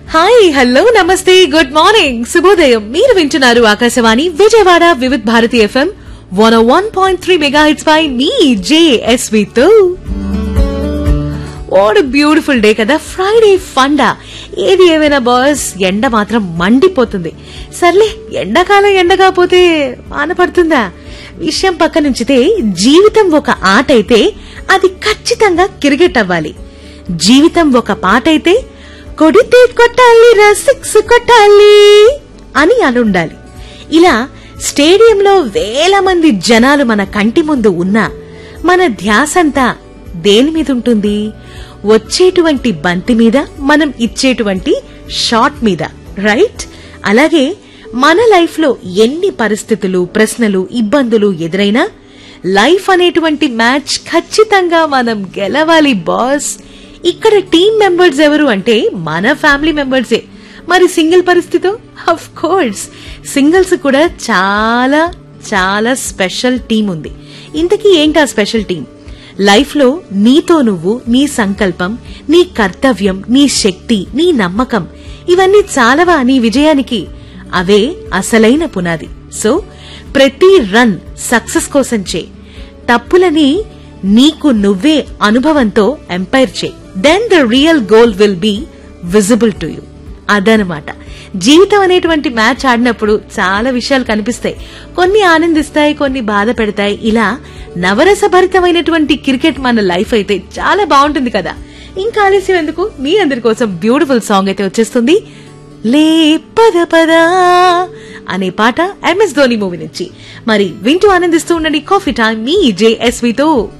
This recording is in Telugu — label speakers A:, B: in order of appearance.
A: హాయ్ హలో నమస్తే గుడ్ మార్నింగ్ శుభోదయం మీరు వింటున్నారు Akashvani Vijayawada Vividh Bharati FM one one point three mega hits పై మీ జేఎస్వి తో వాట్ బ్యూటిఫుల్ డే కదా ఫ్రైడే ఫండా ఏది ఏమైనా బాస్ ఎండ మాత్రం మండిపోతుంది సర్లే ఎండాకాలం ఎండ కాకపోతే వాన పడుతుందా విషయం పక్కనుంచితే జీవితం ఒక ఆట అయితే అది ఖచ్చితంగా క్రికెట్ అవ్వాలి జీవితం ఒక పాట అయితే కొడితే కొట్టాలి రా సిక్స్ కొట్టాలి అని అనుండాలి ఇలా స్టేడియంలో వేల మంది జనాలు మన కంటి ముందు ఉన్నా మన ధ్యాసంతా దేని మీద ఉంటుంది వచ్చేటువంటి బంతి మీద మనం ఇచ్చేటువంటి షాట్ మీద రైట్ అలాగే మన లైఫ్ లో ఎన్ని పరిస్థితులు ప్రశ్నలు ఇబ్బందులు ఎదురైనా లైఫ్ అనేటువంటి మ్యాచ్ ఖచ్చితంగా మనం గెలవాలి బాస్ ఇక్కడ టీం మెంబర్స్ ఎవరు అంటే మన ఫ్యామిలీ మెంబర్సే మరి సింగిల్ పరిస్థితో అఫ్ కోర్స్ సింగిల్స్ కూడా చాలా చాలా స్పెషల్ టీం ఉంది ఇంతకీ ఏంటా స్పెషల్ టీం లైఫ్ లో నీతో నువ్వు నీ సంకల్పం నీ కర్తవ్యం నీ శక్తి నీ నమ్మకం ఇవన్నీ చాలవా నీ విజయానికి అవే అసలైన పునాది సో ప్రతి రన్ సక్సెస్ కోసం చే తప్పులని నీకు నువ్వే అనుభవంతో ఎంపైర్ చే then the real goal will be visible to you అదనమాట జీవితం అనేటువంటి మ్యాచ్ ఆడినప్పుడు చాలా విషయాలు కనిపిస్తాయి కొన్ని ఆనందిస్తాయి కొన్ని బాధ పెడతాయి ఇలా నవరసభరితమైనటువంటి క్రికెట్ మన లైఫ్ అయితే చాలా బాగుంటుంది కదా ఇంకా ఆలస్యం ఎందుకు మీ అందరి కోసం బ్యూటిఫుల్ సాంగ్ అయితే వచ్చేస్తుంది లే పద పద అనే పాట ఎంఎస్ ధోని మూవీ నుంచి మరి వింటూ ఆనందిస్తూ ఉండండి కాఫీ టైం మీ జేఎస్వితో